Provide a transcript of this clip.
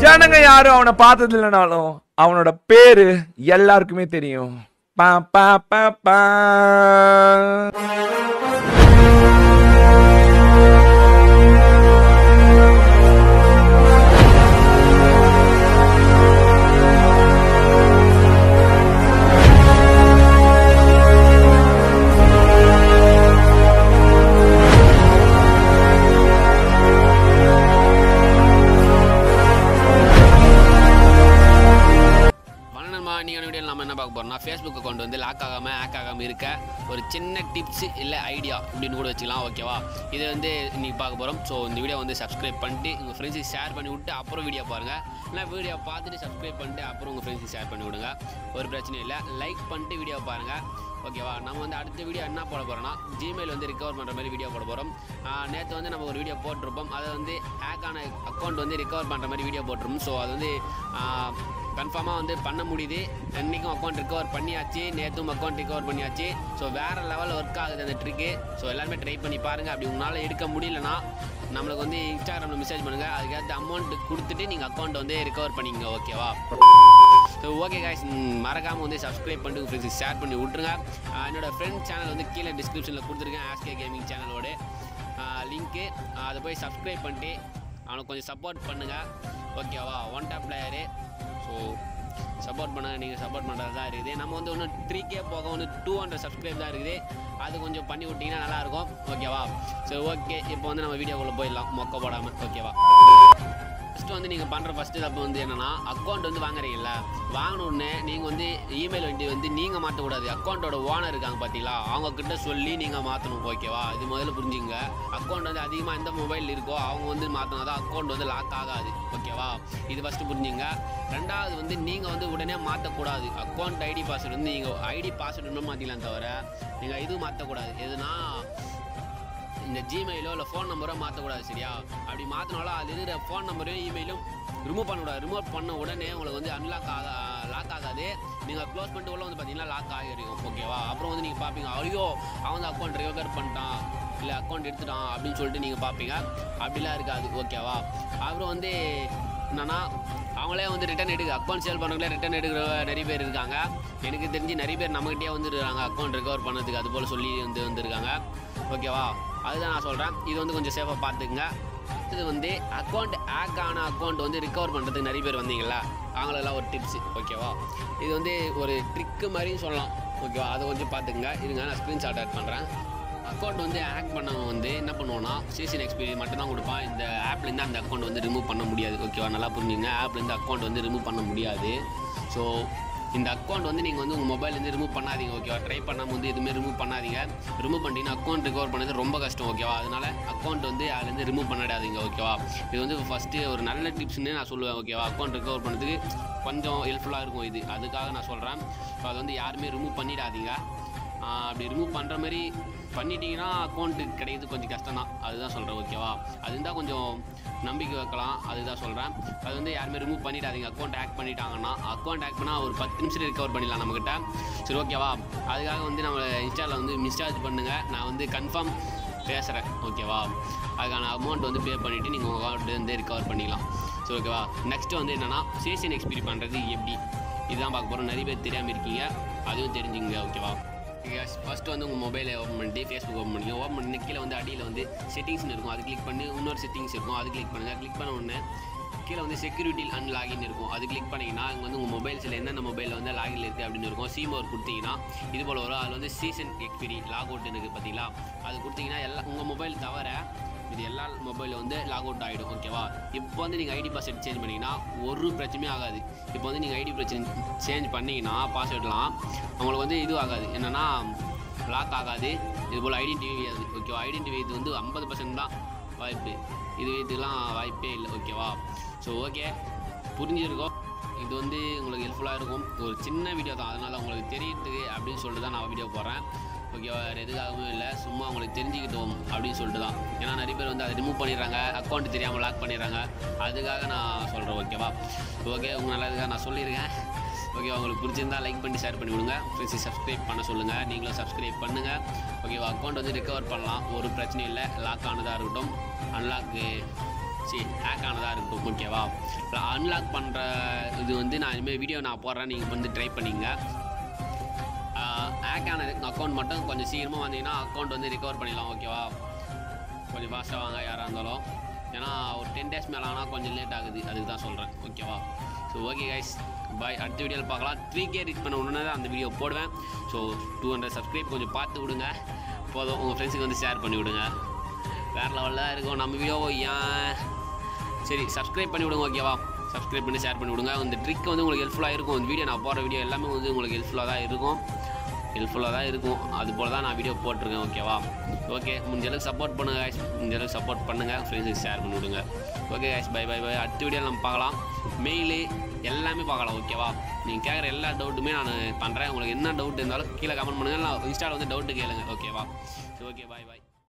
ஜனங்க யாரும் அவனை பார்த்தது இல்லைனாலும் அவனோட பேரு எல்லாருக்குமே தெரியும் பா பா பா பா வணக்கம்மா நீங்கள் வீடியோ நம்ம என்ன பார்க்க போறோம்னா ஃபேஸ்புக் அக்கௌண்ட் வந்து லாக் ஆகாமல் ஹேக் ஆகாமல் இருக்க ஒரு சின்ன டிப்ஸ் இல்லை ஐடியா இப்படின்னு கூட வச்சுக்கலாம் ஓகேவா இது வந்து இன்னைக்கு பார்க்க போகிறோம் ஸோ இந்த வீடியோ வந்து சப்ஸ்கிரைப் பண்ணிட்டு உங்கள் ஃப்ரெண்ட்ஸுக்கு ஷேர் பண்ணி விட்டு அப்புறம் வீடியோ பாருங்கள் இல்லை வீடியோ பார்த்துட்டு சப்ஸ்கிரைப் பண்ணிட்டு அப்புறம் உங்கள் ஃப்ரெண்ட்ஸுக்கு ஷேர் பண்ணி விடுங்க ஒரு பிரச்சனையும் இல்லை லைக் பண்ணிட்டு வீடியோ பாருங்கள் ஓகேவா நம்ம வந்து அடுத்த வீடியோ என்ன போட போகிறோம்னா ஜிமெயில் வந்து ரிகவர் பண்ணுற மாதிரி வீடியோ போட போகிறோம் நேற்று வந்து நம்ம ஒரு வீடியோ போட்டிருப்போம் அதை வந்து ஹேக் ஆன அக்கௌண்ட் வந்து ரிகவர் பண்ணுற மாதிரி வீடியோ போட்டிருப்போம் ஸோ அது வந்து கன்ஃபார்மாக வந்து பண்ண முடியுது இன்றைக்கும் அக்கௌண்ட் ரிகவர் பண்ணியாச்சு நேற்றும் அக்கௌண்ட் ரிகவர் பண்ணியாச்சு ஸோ வேறு லெவலில் ஒர்க் ஆகுது அந்த ட்ரிக்கு ஸோ எல்லாருமே ட்ரை பண்ணி பாருங்கள் அப்படி உங்களால் எடுக்க முடியலனா நம்மளுக்கு வந்து இன்ஸ்டாகிராமில் மெசேஜ் பண்ணுங்கள் அதுக்கேற்ற அமௌண்ட் கொடுத்துட்டு நீங்கள் அக்கௌண்ட் வந்து ரிகவர் பண்ணிங்க ஓகேவா ஸோ ஓகே காய்ஸ் மறக்காமல் வந்து சப்ஸ்கிரைப் பண்ணிட்டு ஃப்ரெண்ட்ஸ் ஷேர் பண்ணி விட்ருங்க ஆஹ் என்னோட ஃப்ரெண்ட் சேனல் வந்து கீழே டிஸ்கிரிப்ஷனில் கொடுத்துருக்கேன் ஆஸ்கே கேமிங் சேனலோட லிங்க்கு அதை போய் சப்ஸ்கிரைப் பண்ணிட்டு அவனுக்கு கொஞ்சம் சப்போர்ட் பண்ணுங்கள் ஓகேவா one top player so support பண்ண நீங்கள் சப்போர்ட் பண்ணுறது தான் இருக்குது நம்ம வந்து இன்னும் த்ரீ கே போக வந்து டூ ஹண்ட்ரட் சப்ஸ்கிரைப் தான் இருக்குது அது கொஞ்சம் பண்ணி விட்டிங்கன்னா நல்லாயிருக்கும் ஓகேவா சரி ஓகே இப்போ வந்து நம்ம வீடியோக்குள்ளே போயிடலாம் மொக்க போடாமல் ஓகேவா ஃபஸ்ட்டு வந்து நீங்கள் பண்ணுற ஃபஸ்ட்டு தப்பு வந்து என்னென்னா அக்கௌண்ட் வந்து வாங்குறீங்கல்ல வாங்கின உடனே நீங்கள் வந்து இமெயில் வண்டி வந்து நீங்கள் மாற்றக்கூடாது அக்கௌண்ட்டோட ஓனர் இருக்காங்க பார்த்தீங்களா அவங்க கிட்ட சொல்லி நீங்கள் மாற்றணும் ஓகேவா இது முதல்ல புரிஞ்சுங்க அக்கௌண்ட் வந்து அதிகமாக எந்த மொபைல் இருக்கோ அவங்க வந்து மாற்றினா தான் அக்கௌண்ட் வந்து லாக் ஆகாது ஓகேவா இது ஃபஸ்ட்டு புரிஞ்சுங்க ரெண்டாவது வந்து நீங்கள் வந்து உடனே மாற்றக்கூடாது அக்கௌண்ட் ஐடி பாஸ்வேர்டு வந்து நீங்கள் ஐடி பாஸ்வேர்டு இன்னும் மாற்றிக்கலாம் தவிர நீங்கள் இது மாற்றக்கூடாது எதுனா இந்த ஜிமெயிலோ இல்லை ஃபோன் நம்பரோ மாற்றக்கூடாது சரியா அப்படி மாற்றினாலும் அது இருக்கிற ஃபோன் நம்பரையும் இமெயிலும் ரிமூவ் பண்ணக்கூடாது ரிமூவ் பண்ண உடனே உங்களுக்கு வந்து அன்லாக் ஆக லாக் ஆகாது நீங்கள் க்ளோஸ் பண்ணிட்டு உள்ள வந்து பார்த்தீங்கன்னா லாக் ஆகிருக்கும் ஓகேவா அப்புறம் வந்து நீங்கள் பார்ப்பீங்க ஐயோ அவன் வந்து அக்கௌண்ட் ரிகவர் பண்ணிட்டான் இல்லை அக்கௌண்ட் எடுத்துட்டான் அப்படின்னு சொல்லிட்டு நீங்கள் பார்ப்பீங்க அப்படிலாம் இருக்காது ஓகேவா அப்புறம் வந்து என்னன்னா அவங்களே வந்து ரிட்டர்ன் எடுக்க அக்கௌண்ட் சேல் பண்ணுறவங்களே ரிட்டர்ன் எடுக்கிற நிறைய பேர் இருக்காங்க எனக்கு தெரிஞ்சு நிறைய பேர் நம்மகிட்டயே வந்துருக்காங்க அக்கௌண்ட் ரிகவர் பண்ணதுக்கு அது போல் சொல்லி வந்து வந்திருக்காங்க ஓகேவா அதுதான் நான் சொல்கிறேன் இது வந்து கொஞ்சம் சேஃபாக பார்த்துக்குங்க இது வந்து அக்கௌண்ட் ஹேக் ஆன அக்கௌண்ட் வந்து ரிகவர் பண்ணுறதுக்கு நிறைய பேர் வந்தீங்களா அவங்களெல்லாம் ஒரு டிப்ஸ் ஓகேவா இது வந்து ஒரு ட்ரிக்கு மாதிரியும் சொல்லலாம் ஓகேவா அதை கொஞ்சம் பார்த்துக்குங்க இருங்க நான் ஸ்க்ரீன்ஷாட் ஆட் பண்ணுறேன் அக்கௌண்ட் வந்து ஹேக் பண்ணவன் வந்து என்ன பண்ணுவோன்னா சிசின் எக்ஸ்பீரியன் மட்டும் தான் கொடுப்பான் இந்த ஆப்லேருந்து அந்த அக்கௌண்ட் வந்து ரிமூவ் பண்ண முடியாது ஓகேவா நல்லா புரிஞ்சுங்க ஆப்லேருந்து அக்கௌண்ட் வந்து ரிமூவ் பண்ண முடியாது ஸோ இந்த அக்கௌண்ட் வந்து நீங்கள் வந்து உங்கள் மொபைல்லேருந்து ரிமூவ் பண்ணாதீங்க ஓகேவா ட்ரை பண்ணாமல் வந்து எதுவுமே ரிமூவ் பண்ணாதீங்க ரிமூவ் பண்ணிட்டீங்கன்னா அக்கௌண்ட் ரிகவர் பண்ணது ரொம்ப கஷ்டம் ஓகேவா அதனால் அக்கௌண்ட் வந்து அதுலேருந்து ரிமூவ் பண்ணிடாதீங்க ஓகேவா இது வந்து ஃபஸ்ட்டு ஒரு நல்ல டிப்ஸ்னு நான் சொல்லுவேன் ஓகேவா அக்கௌண்ட் ரிகவர் பண்ணுறதுக்கு கொஞ்சம் ஹெல்ப்ஃபுல்லாக இருக்கும் இது அதுக்காக நான் சொல்கிறேன் ஸோ அது வந்து யாருமே ரிமூவ் பண்ணிடாதீங்க ஆஹ் அப்படி ரிமூவ் பண்ணுற மாதிரி பண்ணிட்டீங்கன்னா அக்கௌண்ட்டு கிடைக்கிறது கொஞ்சம் கஷ்டம் தான் அதுதான் சொல்கிறேன் ஓகேவா அது இருந்தால் கொஞ்சம் நம்பிக்கை வைக்கலாம் அதுதான் சொல்கிறேன் அது வந்து யாருமே ரிமூவ் பண்ணிடாதீங்க அக்கௌண்ட் ஹேக் பண்ணிட்டாங்கன்னா அக்கௌண்ட் ஹேக் பண்ணால் ஒரு பத்து நிமிஷம் ரிகவர் பண்ணிடலாம் நம்மக்கிட்ட சரி ஓகேவா அதுக்காக வந்து நம்ம இன்ஸ்டாவில் வந்து மிஸ்சார்ஜ் பண்ணுங்கள் நான் வந்து கன்ஃபார்ம் பேசுகிறேன் ஓகேவா அதுக்கான அமௌண்ட் வந்து பே பண்ணிவிட்டு நீங்கள் உங்கள் அக்கௌண்ட் வந்து ரிகவர் பண்ணிக்கலாம் சரி ஓகேவா நெக்ஸ்ட்டு வந்து என்னென்னா சேஷன் எக்ஸ்பீரி பண்ணுறது எப்படி இதுதான் பார்க்க போகிறோம் நிறைய பேர் தெரியாமல் இருக்கீங்க அதுவும் தெரிஞ்சுங்க ஓகேவா ஃபஸ்ட்டு வந்து உங்கள் மொபைலை ஓப்பன் பண்ணிட்டு ஃபேஸ்புக் ஓப்பன் பண்ணிங்க ஓப்பன் பண்ணி கீழே வந்து அடியில் வந்து செட்டிங்ஸ்னு இருக்கும் அது கிளிக் பண்ணி இன்னொரு செட்டிங்ஸ் இருக்கும் அது கிளிக் பண்ணுங்கள் கிளிக் பண்ண உடனே கீழே வந்து செக்யூரிட்டி அண்ட் லாகின் இருக்கும் அது கிளிக் பண்ணிங்கன்னா இங்கே வந்து உங்கள் மொபைல்ஸில் என்னென்ன மொபைலில் வந்து லாகின் இருக்குது அப்படின்னு இருக்கும் சிம் ஒரு கொடுத்தீங்கன்னா இது போல் வரும் அதில் வந்து சீசன் எக்ஸ்பிரி லாக் அவுட் இருக்குது பார்த்தீங்களா அது கொடுத்தீங்கன்னா எல்லா உங்கள் மொபைல் தவிர இது எல்லா மொபைலில் வந்து லாக் அவுட் ஆகிடும் ஓகேவா இப்போ வந்து நீங்கள் ஐடி பாஸ்வேர்ட் சேஞ்ச் பண்ணிங்கன்னா ஒரு பிரச்சனையும் ஆகாது இப்போ வந்து நீங்கள் ஐடி பிரச்சனை சேஞ்ச் பண்ணிங்கன்னா பாஸ்வேர்ட்லாம் உங்களுக்கு வந்து இது ஆகாது என்னென்னா லாக் ஆகாது இது போல் ஐடென்டிஃபை அது ஓகேவா ஐடென்டிஃபை இது வந்து ஐம்பது பர்சன்ட் தான் வாய்ப்பு இது இதுலாம் வாய்ப்பே இல்லை ஓகேவா ஸோ ஓகே புரிஞ்சிருக்கோம் இது வந்து உங்களுக்கு ஹெல்ப்ஃபுல்லாக இருக்கும் ஒரு சின்ன வீடியோ தான் அதனால் உங்களுக்கு தெரியுது அப்படின்னு சொல்லிட்டு தான் நான் வீடியோ போடுறேன் ஓகேவா வேறு எதுக்காகவும் இல்லை சும்மா உங்களுக்கு தெரிஞ்சுக்கிட்டோம் அப்படின்னு சொல்லிட்டு தான் ஏன்னா நிறைய பேர் வந்து அதை ரிமூவ் பண்ணிடுறாங்க அக்கௌண்ட் தெரியாமல் லாக் பண்ணிடுறாங்க அதுக்காக நான் சொல்கிறேன் ஓகேவா ஓகே உங்கள் நல்லதுக்காக நான் சொல்லியிருக்கேன் ஓகேவா உங்களுக்கு பிடிச்சிருந்தா லைக் பண்ணி ஷேர் பண்ணி விடுங்க ஃப்ரெண்ட்ஸை சப்ஸ்கிரைப் பண்ண சொல்லுங்கள் நீங்களும் சப்ஸ்கிரைப் பண்ணுங்கள் ஓகேவா அக்கௌண்ட் வந்து ரிகவர் பண்ணலாம் ஒரு பிரச்சனையும் இல்லை லாக் ஆனதாக இருக்கட்டும் அன்லாக்கு சரி ஹேக் ஆனதாக இருக்கும் ஓகேவா அன்லாக் பண்ணுற இது வந்து நான் இனிமேல் வீடியோ நான் போடுறேன் நீங்கள் வந்து ட்ரை பண்ணிங்க ஹேக் ஆன அக்கௌண்ட் மட்டும் கொஞ்சம் சீக்கிரமாக வந்தீங்கன்னா அக்கௌண்ட் வந்து ரிகவர் பண்ணிடலாம் ஓகேவா கொஞ்சம் ஃபாஸ்ட்டாக வாங்க யாராக இருந்தாலும் ஏன்னா ஒரு டென் டேஸ் மேலே ஆனால் கொஞ்சம் லேட் ஆகுது அதுக்கு தான் சொல்கிறேன் ஓகேவா ஸோ ஓகே கைஸ் பாய் அடுத்த வீடியோவில் பார்க்கலாம் த்ரீ கே ரீச் பண்ண உடனே தான் அந்த வீடியோ போடுவேன் ஸோ டூ ஹண்ட்ரட் சப்ஸ்கிரைப் கொஞ்சம் பார்த்து விடுங்க போதும் உங்கள் ஃப்ரெண்ட்ஸுக்கு வந்து ஷேர் பண்ணி விடுங்க வேறு லெவலில் இருக்கும் நம்ம வீடியோ ஏன் சரி சப்ஸ்கிரைப் பண்ணி விடுங்க ஓகேவா சப்ஸ்கிரைப் பண்ணி ஷேர் பண்ணி விடுங்க இந்த ட்ரிக் வந்து உங்களுக்கு ஹெல்ப்ஃபுல்லாக இருக்கும் இந்த வீடியோ நான் போடுற வீடியோ எல்லாமே வந்து உங்களுக்கு ஹெல்ப்ஃபுல்லாக தான் இருக்கும் ஹெல்ப்ஃபுல்லாக தான் இருக்கும் அது போல் தான் நான் வீடியோ போட்டிருக்கேன் ஓகேவா ஓகே முடிஞ்ச அளவுக்கு சப்போர்ட் பண்ணுங்க guys முடிஞ்ச அளவுக்கு சப்போர்ட் பண்ணுங்கள் ஃப்ரெண்ட்ஸுக்கு ஷேர் பண்ணி விடுங்க okay guys bye bye bye அடுத்த வீடியோ நம்ம பார்க்கலாம் மெயிலு எல்லாமே பார்க்கலாம் ஓகேவா நீங்கள் கேட்குற எல்லா டவுட்டுமே நான் பண்ணுறேன் உங்களுக்கு என்ன டவுட் இருந்தாலும் கீழே கமெண்ட் பண்ணுங்கள் நான் இன்ஸ்டாவில் வந்து டவுட்டு கேளுங்க ஓகேவா ஓகே பாய் பாய்